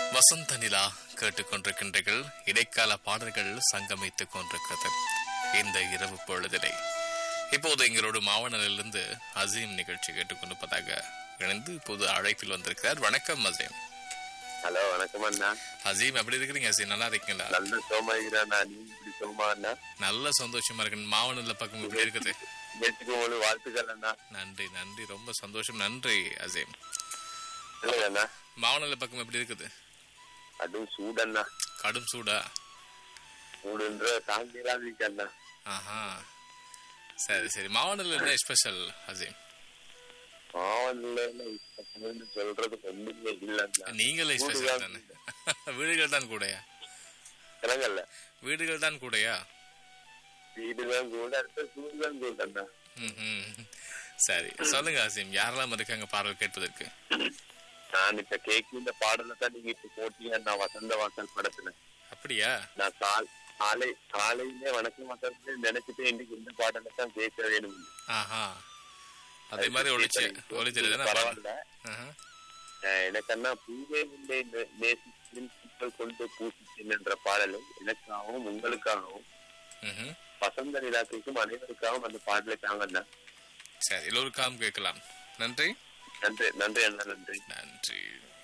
வசந்த நிலா கேட்டுக்கொண்டிருக்கின்றீர்கள் இடைக்கால பாடல்கள் சங்கமித்துக் கொண்டிருக்கிறது இந்த இரவு பொழுதிலே இப்போது எங்களோட மாவனலிருந்து அசீம் நிகழ்ச்சி கேட்டுக்கொண்டிருப்பதாக இணைந்து இப்போது அழைப்பில் வந்திருக்கிறார் வணக்கம் அசீம் ஹலோ வணக்கம் அண்ணா அசீம் எப்படி இருக்கிறீங்க அசீம் நல்லா இருக்கீங்களா நல்ல சோமா இருக்கிறாண்ணா நீ இப்படி சோமா அண்ணா நல்ல சந்தோஷமா இருக்கு மாவனல்ல பக்கம் எப்படி இருக்குது நேற்றுக்கு உங்களுக்கு வாழ்த்துக்கள் அண்ணா நன்றி நன்றி ரொம்ப சந்தோஷம் நன்றி அசீம் இல்லைங்க அண்ணா மாவனல்ல பக்கம் எப்படி இருக்குது அதுவும் சூடண்ணா கடும் சூடா சூடுன்ற தாங்கிலாம் இருக்கு அண்ணா ஆஹா சரி சரி மாவனல்ல என்ன ஸ்பெஷல் அசீம் மாவன்ல சொல்றது ஒண்ணுமே இல்லைண்ணா நீங்களே ஸ்பெஷல் தானே வீடுகள் தான் கூடயா கிளங்கல்ல வீடுகள் தான் கூடயா வீடுதான் கூட அடுத்த சூடுதான் கூட அண்ணா ம்ஹும். சரி சொல்லுங்க அசீம் யாரெல்லாம் இருக்காங்க பாடல் கேட்பதற்கு நான் இப்ப கேட்கும் இந்த பாடலை தான் நீங்க இப்ப போட்டீங்க அண்ணா வசந்த வாசல் படத்துல அப்படியா நான் கால் காலை காலையிலே வணக்கம் வசந்த நினைச்சிட்டு இன்னைக்கு இந்த பாடலை தான் கேட்க வேணும் ஆஹா அதே மாதிரி ஒழிச்சு ஒழிச்சிருது பரவாயில்ல அஹ் எனக்கு அண்ணா பூவே உண்டே நே- நேசிக்கும் பூக்கள் கொண்டு பூசிச்சேன் என்ற பாடலை எனக்காகவும் உங்களுக்காகவும் வசந்த நிலாத்திற்கும் அனைவருக்காகவும் அந்த பாடலை தாங்க அண்ணா சரி எல்லோருக்காகவும் கேட்கலாம் நன்றி நன்றி நன்றி அண்ணா நன்றி நன்றி